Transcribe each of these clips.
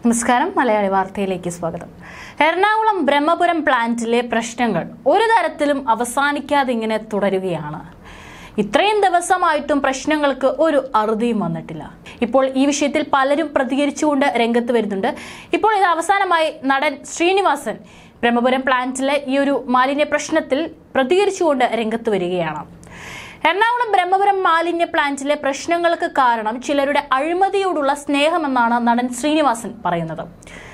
നമസ്കാരം മലയാളി വാർത്തയിലേക്ക് സ്വാഗതം എറണാകുളം ബ്രഹ്മപുരം പ്ലാന്റിലെ പ്രശ്നങ്ങൾ ഒരു തരത്തിലും അവസാനിക്കാതെ ഇങ്ങനെ തുടരുകയാണ് ഇത്രയും ദിവസമായിട്ടും പ്രശ്നങ്ങൾക്ക് ഒരു അറുതിയും വന്നിട്ടില്ല ഇപ്പോൾ ഈ വിഷയത്തിൽ പലരും പ്രതികരിച്ചുകൊണ്ട് രംഗത്ത് വരുന്നുണ്ട് ഇപ്പോൾ ഇത് അവസാനമായി നടൻ ശ്രീനിവാസൻ ബ്രഹ്മപുരം പ്ലാന്റിലെ ഈ ഒരു മാലിന്യ പ്രശ്നത്തിൽ പ്രതികരിച്ചുകൊണ്ട് രംഗത്ത് വരികയാണ് എറണാകുളം ബ്രഹ്മപുരം മാലിന്യ പ്ലാന്റിലെ പ്രശ്നങ്ങൾക്ക് കാരണം ചിലരുടെ അഴിമതിയോടുള്ള സ്നേഹമെന്നാണ് നടൻ ശ്രീനിവാസൻ പറയുന്നത്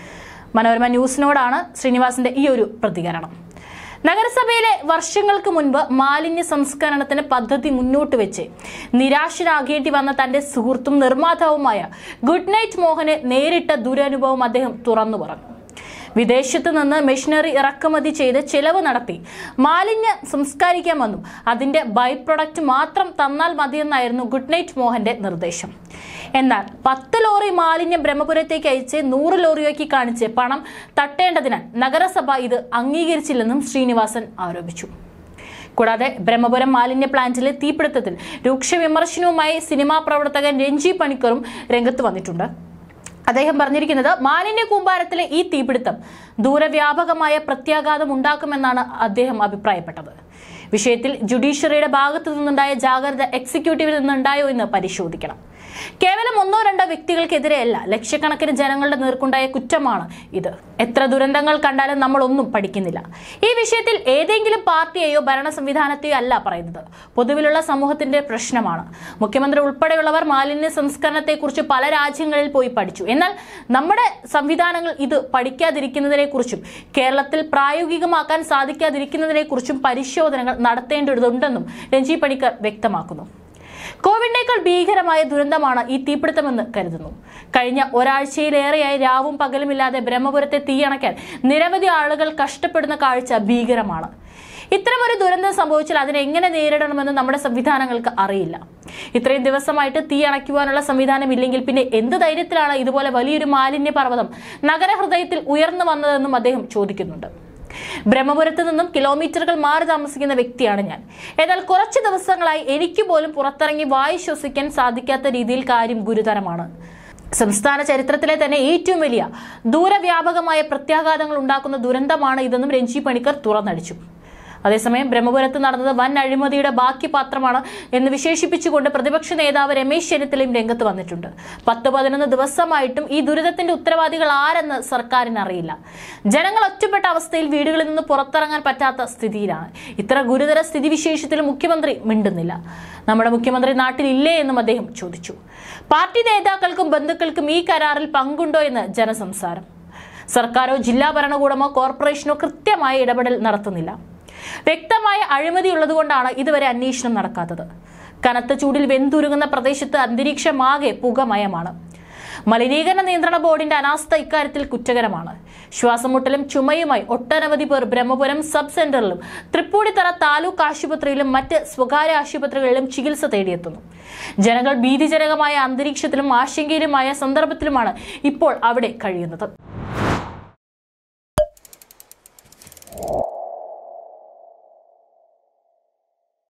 മനോരമ ന്യൂസിനോടാണ് ശ്രീനിവാസന്റെ ഈ ഒരു പ്രതികരണം നഗരസഭയിലെ വർഷങ്ങൾക്ക് മുൻപ് മാലിന്യ സംസ്കരണത്തിന് പദ്ധതി മുന്നോട്ട് വെച്ച് നിരാശനാകേണ്ടി വന്ന തന്റെ സുഹൃത്തും നിർമ്മാതാവുമായ ഗുഡ് നൈറ്റ് മോഹന് നേരിട്ട ദുരനുഭവം അദ്ദേഹം തുറന്നു പറഞ്ഞു വിദേശത്ത് നിന്ന് മെഷീനറി ഇറക്കുമതി ചെയ്ത് ചെലവ് നടത്തി മാലിന്യ സംസ്കരിക്കാമെന്നും അതിന്റെ ബൈ പ്രൊഡക്റ്റ് മാത്രം തന്നാൽ മതിയെന്നായിരുന്നു ഗുഡ് നൈറ്റ് മോഹന്റെ നിർദ്ദേശം എന്നാൽ പത്ത് ലോറി മാലിന്യം ബ്രഹ്മപുരത്തേക്ക് അയച്ച് നൂറ് ലോറിയാക്കി കാണിച്ച് പണം തട്ടേണ്ടതിനാൽ നഗരസഭ ഇത് അംഗീകരിച്ചില്ലെന്നും ശ്രീനിവാസൻ ആരോപിച്ചു കൂടാതെ ബ്രഹ്മപുരം മാലിന്യ പ്ലാന്റിലെ തീപിടുത്തത്തിൽ രൂക്ഷ വിമർശനവുമായി സിനിമാ പ്രവർത്തകൻ രഞ്ജി പണിക്കറും രംഗത്ത് വന്നിട്ടുണ്ട് അദ്ദേഹം പറഞ്ഞിരിക്കുന്നത് മാലിന്യ കൂമ്പാരത്തിലെ ഈ തീപിടുത്തം ദൂരവ്യാപകമായ പ്രത്യാഘാതം ഉണ്ടാക്കുമെന്നാണ് അദ്ദേഹം അഭിപ്രായപ്പെട്ടത് വിഷയത്തിൽ ജുഡീഷ്യറിയുടെ ഭാഗത്തു നിന്നുണ്ടായ ജാഗ്രത എക്സിക്യൂട്ടീവിൽ നിന്നുണ്ടായോ എന്ന് പരിശോധിക്കണം കേവലം ഒന്നോ രണ്ടോ വ്യക്തികൾക്കെതിരെയല്ല ലക്ഷക്കണക്കിന് ജനങ്ങളുടെ നേർക്കുണ്ടായ കുറ്റമാണ് ഇത് എത്ര ദുരന്തങ്ങൾ കണ്ടാലും നമ്മൾ ഒന്നും പഠിക്കുന്നില്ല ഈ വിഷയത്തിൽ ഏതെങ്കിലും പാർട്ടിയെയോ ഭരണ സംവിധാനത്തെയോ അല്ല പറയുന്നത് പൊതുവിലുള്ള സമൂഹത്തിന്റെ പ്രശ്നമാണ് മുഖ്യമന്ത്രി ഉൾപ്പെടെയുള്ളവർ മാലിന്യ സംസ്കരണത്തെക്കുറിച്ച് പല രാജ്യങ്ങളിൽ പോയി പഠിച്ചു എന്നാൽ നമ്മുടെ സംവിധാനങ്ങൾ ഇത് പഠിക്കാതിരിക്കുന്നതിനെ കുറിച്ചും കേരളത്തിൽ പ്രായോഗികമാക്കാൻ സാധിക്കാതിരിക്കുന്നതിനെ കുറിച്ചും പരിശോധനകൾ നടത്തേണ്ടതുണ്ടെന്നും രഞ്ജി പണിക്കർ വ്യക്തമാക്കുന്നു കോവിഡിനേക്കാൾ ഭീകരമായ ദുരന്തമാണ് ഈ തീപിടുത്തമെന്ന് കരുതുന്നു കഴിഞ്ഞ ഒരാഴ്ചയിലേറെയായി രാവും പകലുമില്ലാതെ ബ്രഹ്മപുരത്തെ തീയണയ്ക്കാൻ നിരവധി ആളുകൾ കഷ്ടപ്പെടുന്ന കാഴ്ച ഭീകരമാണ് ഇത്തരമൊരു ദുരന്തം സംഭവിച്ചാൽ അതിനെ എങ്ങനെ നേരിടണമെന്ന് നമ്മുടെ സംവിധാനങ്ങൾക്ക് അറിയില്ല ഇത്രയും ദിവസമായിട്ട് തീ അണയ്ക്കുവാനുള്ള സംവിധാനം ഇല്ലെങ്കിൽ പിന്നെ എന്ത് ധൈര്യത്തിലാണ് ഇതുപോലെ വലിയൊരു മാലിന്യ പർവ്വതം നഗരഹൃദയത്തിൽ ഉയർന്നു വന്നതെന്നും അദ്ദേഹം ചോദിക്കുന്നുണ്ട് ബ്രഹ്മപുരത്ത് നിന്നും കിലോമീറ്ററുകൾ മാറി താമസിക്കുന്ന വ്യക്തിയാണ് ഞാൻ എന്നാൽ കുറച്ച് ദിവസങ്ങളായി എനിക്ക് പോലും പുറത്തിറങ്ങി വായു ശ്വസിക്കാൻ സാധിക്കാത്ത രീതിയിൽ കാര്യം ഗുരുതരമാണ് സംസ്ഥാന ചരിത്രത്തിലെ തന്നെ ഏറ്റവും വലിയ ദൂരവ്യാപകമായ പ്രത്യാഘാതങ്ങൾ ഉണ്ടാക്കുന്ന ദുരന്തമാണ് ഇതെന്നും രഞ്ജി പണിക്കർ തുറന്നടിച്ചു അതേസമയം ബ്രഹ്മപുരത്ത് നടന്നത് വൻ അഴിമതിയുടെ ബാക്കി പാത്രമാണ് എന്ന് വിശേഷിപ്പിച്ചുകൊണ്ട് പ്രതിപക്ഷ നേതാവ് രമേശ് ചെന്നിത്തലയും രംഗത്ത് വന്നിട്ടുണ്ട് പത്ത് പതിനൊന്ന് ദിവസമായിട്ടും ഈ ദുരിതത്തിന്റെ ഉത്തരവാദികൾ ആരെന്ന് സർക്കാരിന് അറിയില്ല ജനങ്ങൾ ഒറ്റപ്പെട്ട അവസ്ഥയിൽ വീടുകളിൽ നിന്ന് പുറത്തിറങ്ങാൻ പറ്റാത്ത സ്ഥിതിയിലാണ് ഇത്ര ഗുരുതര സ്ഥിതിവിശേഷത്തിൽ മുഖ്യമന്ത്രി മിണ്ടുന്നില്ല നമ്മുടെ മുഖ്യമന്ത്രി നാട്ടിലില്ലേ എന്നും അദ്ദേഹം ചോദിച്ചു പാർട്ടി നേതാക്കൾക്കും ബന്ധുക്കൾക്കും ഈ കരാറിൽ പങ്കുണ്ടോ എന്ന് ജനസംസാരം സർക്കാരോ ജില്ലാ ഭരണകൂടമോ കോർപ്പറേഷനോ കൃത്യമായ ഇടപെടൽ നടത്തുന്നില്ല വ്യക്തമായ അഴിമതി ഉള്ളതുകൊണ്ടാണ് ഇതുവരെ അന്വേഷണം നടക്കാത്തത് കനത്ത ചൂടിൽ വെന്തുരുങ്ങുന്ന പ്രദേശത്ത് അന്തരീക്ഷമാകെ പുകമയമാണ് മലിനീകരണ നിയന്ത്രണ ബോർഡിന്റെ അനാസ്ഥ ഇക്കാര്യത്തിൽ കുറ്റകരമാണ് ശ്വാസമുട്ടലും ചുമയുമായി ഒട്ടനവധി പേർ ബ്രഹ്മപുരം സബ് സെന്ററിലും തൃപ്പൂണിത്തറ താലൂക്ക് ആശുപത്രിയിലും മറ്റ് സ്വകാര്യ ആശുപത്രികളിലും ചികിത്സ തേടിയെത്തുന്നു ജനങ്ങൾ ഭീതിജനകമായ അന്തരീക്ഷത്തിലും ആശങ്കയിലുമായ സന്ദർഭത്തിലുമാണ് ഇപ്പോൾ അവിടെ കഴിയുന്നത്